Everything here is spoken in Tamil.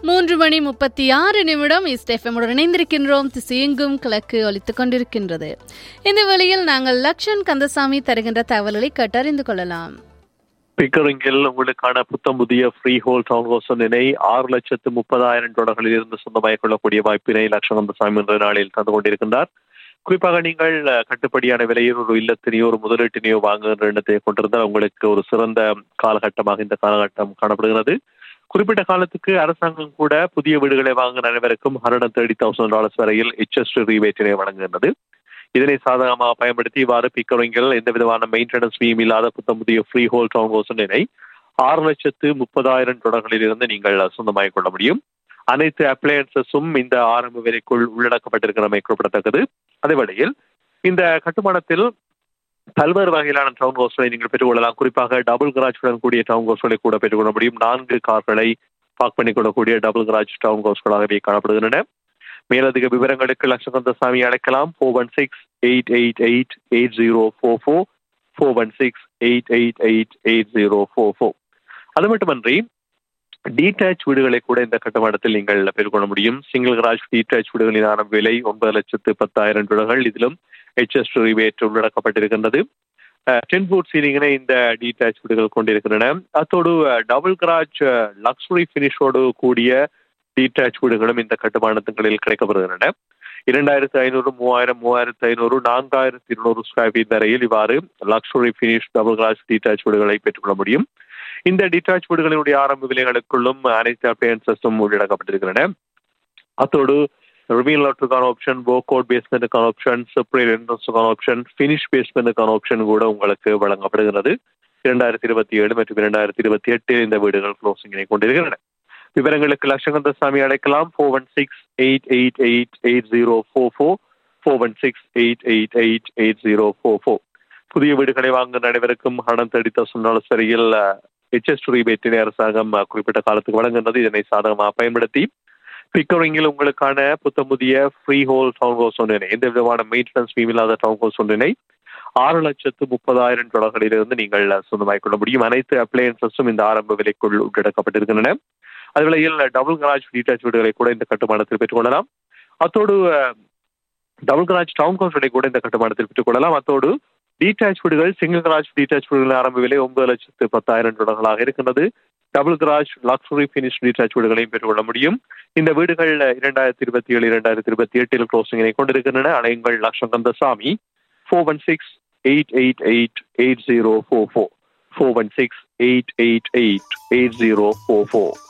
மூன்று மணி முப்பத்தி ஆறு நிமிடம் இஸ்டெஃபமுடன் இணைந்திருக்கின்றோம் திசையெங்கும் கிழக்கு ஒலித்துக் கொண்டிருக்கின்றது இந்த வேளையில் நாங்கள் லக்ஷன் கந்தசாமி தருகின்ற தகவல்களை கேட்டறிந்து கொள்ளலாம் பிக்கரிங்கில் உங்களுக்கான புத்தம் புதிய ஃப்ரீ ஹோல் டவுன் ஹவுஸ் ஒன்றினை ஆறு லட்சத்து முப்பதாயிரம் டாலர்களில் இருந்து சொந்தமாகிக் கொள்ளக்கூடிய வாய்ப்பினை லட்சணந்தசாமி என்ற நாளில் தந்து கொண்டிருக்கின்றார் குறிப்பாக நீங்கள் அஹ், கட்டுப்படியான விலையில் ஒரு இல்லத்தினையோ ஒரு முதலீட்டினையோ வாங்குகின்ற எண்ணத்தை கொண்டிருந்தால் உங்களுக்கு ஒரு சிறந்த காலகட்டமாக இந்த காலகட்டம் காணப்படுகிறது குறிப்பிட்ட காலத்துக்கு அரசாங்கம் கூட புதிய வீடுகளை வாங்குகிற அனைவருக்கும் ஹண்ட்ரட் தேர்ட்டி தௌசண்ட் டாலர்ஸ் வரையில் ஹெச்எஸ்டி ரீபேட்டினை வழங்குகின்றது இதனை சாதகமாக பயன்படுத்தி இவ்வாறு பிக்கரிங்கில் எந்த விதமான மெயின்டெனன்ஸ் ஃபீம் இல்லாத புத்தம் புதிய ஃப்ரீ ஹோல் டவுன் ஹவுஸ் ஒன்றினை ஆறு லட்சத்து முப்பதாயிரம் டாலர்களில் இருந்து நீங்கள் சொந்தமாகிக் கொள்ள முடியும் அனைத்து அப்ளையன்சஸும் இந்த ஆரம்ப விலைக்குள் உள்ளடக்கப்பட்டிருக்கிறமை குறிப்பிடத்தக்கது அதே வேளையில் இந்த கட்டுமானத்தில் பல்வேறு வகையிலான டவுன் ஹவுஸ்களை நீங்கள் பெற்றுக்கொள்ளலாம் குறிப்பாக டபுள் கராஜுடன் கூடிய டவுன் ஹவுஸ்களை கூட பெற்றுக்கொள்ள முடியும் நான்கு கார்களை பார்க் பண்ணிக்கொள்ளக்கூடிய டபுள் கராஜ் டவுன் ஹவுஸ்களாகவே காணப்படுகின்றன மேலதிக விவரங்களுக்கு லட்சகந்த சாமி அழைக்கலாம் four one six eight eight eight eight zero four four four one six eight eight eight eight zero four four அது மட்டுமன்றி டீடாச் வீடுகளை கூட இந்த கட்டுமானத்தில் நீங்கள் பெற்றுக்கொள்ள முடியும் சிங்கிள் கராஜ் டீடாச் வீடுகளின் ஆரம்ப விலை ஒன்பது லட்சத்து பத்தாயிரம் டாலர்கள் இதிலும் ஹெச்எஸ் ரிவேட் உள்ளடக்கப்பட்டிருக்கின்றது டென் ஃபுட் சீலிங்கினை இந்த டீடாச் வீடுகள் கொண்டிருக்கின்றன அத்தோடு டபுள் கராஜ் லக்ஸுரி ஃபினிஷோடு கூடிய டீடாச் வீடுகளும் இந்த கட்டுமானங்களில் கிடைக்கப்படுகின்றன இரண்டாயிரத்து ஐநூறு மூவாயிரம் மூவாயிரத்து ஐநூறு நான்காயிரத்து இருநூறு ஸ்கொயர் ஃபீட் வரையில் இவ்வாறு luxury finish double glass detach வீடுகளை பெற்றுக்கொள்ள முடியும் இந்த டிட்டாச் வீடுகளினுடைய ஆரம்ப விலைகளுக்குள்ளும் அனைத்து அப்ளையன்சஸும் உள்ளடக்கப்பட்டிருக்கின்றன அத்தோடு ரிவீல் லாட்டுக்கான ஆப்ஷன் போகோட் பேஸ்மெண்ட்டுக்கான ஆப்ஷன் செப்பரேட் என்ட்ரன்ஸுக்கான ஆப்ஷன் ஃபினிஷ் பேஸ்மெண்ட்டுக்கான ஆப்ஷன் கூட உங்களுக்கு வழங்கப்படுகிறது இரண்டாயிரத்தி இருபத்தி ஏழு மற்றும் இரண்டாயிரத்தி இருபத்தி எட்டு இந்த வீடுகள் க்ளோசிங்கினை கொண்டிருக்கின்றன விவரங்களுக்கு லட்சகந்த சாமி அழைக்கலாம் four one six eight eight eight eight zero four four four one six eight eight eight eight zero four four புதிய வீடுகளை வாங்க அனைவருக்கும் ஹணம் தேடித்த சொன்னாலும் சரியில் ஹெச்எஸ் ரீபேட்டினை அரசாங்கம் அஹ், குறிப்பிட்ட காலத்துக்கு வழங்குகிறது இதனை சாதகமாக பயன்படுத்தி பிக்கரிங்கில் உங்களுக்கான புத்தம் புதிய ஃப்ரீ ஹோல் டவுன் ஹவுஸ் ஒன்றினை எந்த விதமான மெயின்டெனன்ஸ் ஃபீம் இல்லாத டவுன் ஹவுஸ் ஒன்றினை ஆறு லட்சத்து முப்பதாயிரம் டாலர்களிலிருந்து நீங்கள் சொந்தமாக்கிக் கொள்ள முடியும் அனைத்து அப்ளையன்சஸும் இந்த ஆரம்ப விலைக்குள் உள்ளடக்கப்பட்டிருக்கின்றன அதுவேளையில் டபுள் கராஜ் டீடாச் வீடுகளை கூட இந்த கட்டுமானத்தில் பெற்றுக்கொள்ளலாம் அத்தோடு டபுள் கராஜ் டவுன் ஹவுஸ்களை கூட இந்த கட்டுமானத்தில் பெற்றுக்கொள்ளலாம் அத்தோடு டீடாச் வீடுகள் சிங்கிள் கராஜ் டீடாச் வீடுகளின் ஆரம்ப விலை ஒன்பது லட்சத்து பத்தாயிரம் டாலர்களாக இருக்கின்றது double garage luxury finish detach வீடுகளையும் பெற்றுக்கொள்ள முடியும் இந்த வீடுகள் இரண்டாயிரத்தி இருபத்தி ஏழு இரண்டாயிரத்தி இருபத்தி எட்டில் க்ளோசிங்கினை கொண்டிருக்கின்றன அலையுங்கள் Latcham Kandasamy four one six eight eight eight eight zero four four four one six eight eight eight eight zero four four